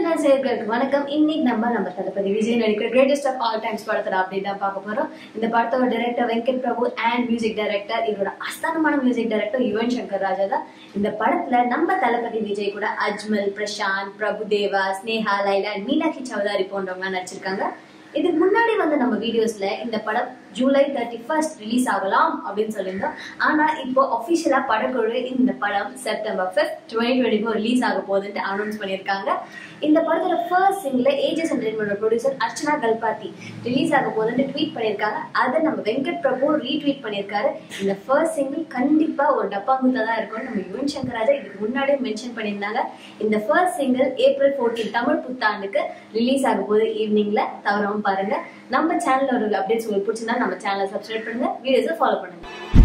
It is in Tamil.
நேர்களுக்கு வணக்கம் இன்னைக்கு நம்ம நம்ம தளபதி விஜய் நடிக்கிற கிரேட்டஸ்ட் ஆஃப் ஆல் டைம்ஸ் படத்தோட அப்டேட் தான் பார்க்க போறோம் இந்த படத்தோட director Venkat Prabhu and music director இவரோட அஸ்தானமான மியூசிக் டைரக்டர் யுவன் சங்கர் ராஜா தான் இந்த படத்துல நம்ம தளபதி விஜய் கூட அஜ்மல் பிரசாந்த் பிரபு தேவா ஸ்னேஹா லைலா மீனாட்சி சௌதாரி போன்றவங்க நடிச்சிருக்காங்க இதுக்கு முன்னாடி வந்து நம்ம வீடியோஸ்ல இந்த படம் ஜூலை தேர்ட்டி ஃபர்ஸ்ட் ரிலீஸ் ஆகலாம் அப்படின்னு சொல்லியிருந்தோம் ஆனா இப்போ அஃபிஷியலா படக்குழு இந்த படம் September fifth twenty twenty four release ஆக போகுதுன்ட்டு அனௌன்ஸ் பண்ணியிருக்காங்க இந்த படத்தோட first single AGS entertainment producer Archana Kalpathi release ஆக போகுதுன்னு ட்வீட் பண்ணியிருக்காங்க அதை நம்ம வெங்கட் பிரபு ரீட்வீட் பண்ணியிருக்காரு இந்த ஃபர்ஸ்ட் சிங்கிள் கண்டிப்பா ஒரு டப்பாங்குத்தா தான் இருக்கும்னு நம்ம யுவன் சங்கர் ராஜா இதுக்கு முன்னாடியே மென்ஷன் பண்ணியிருந்தாங்க இந்த first single April fourteen Tamil புத்தாண்டுக்கு ரிலீஸ் ஆக போகுது ஈவினிங்ல தவறாம பாருங்க நம்ம சேனல்ல ஒரு அப்டேட்ஸ் உங்களுக்கு பிடிச்சிருந்தா நம்ம சேனலை சப்ஸ்கிரைப் பண்ணுங்க வீடியோஸை ஃபாலோ பண்ணுங்க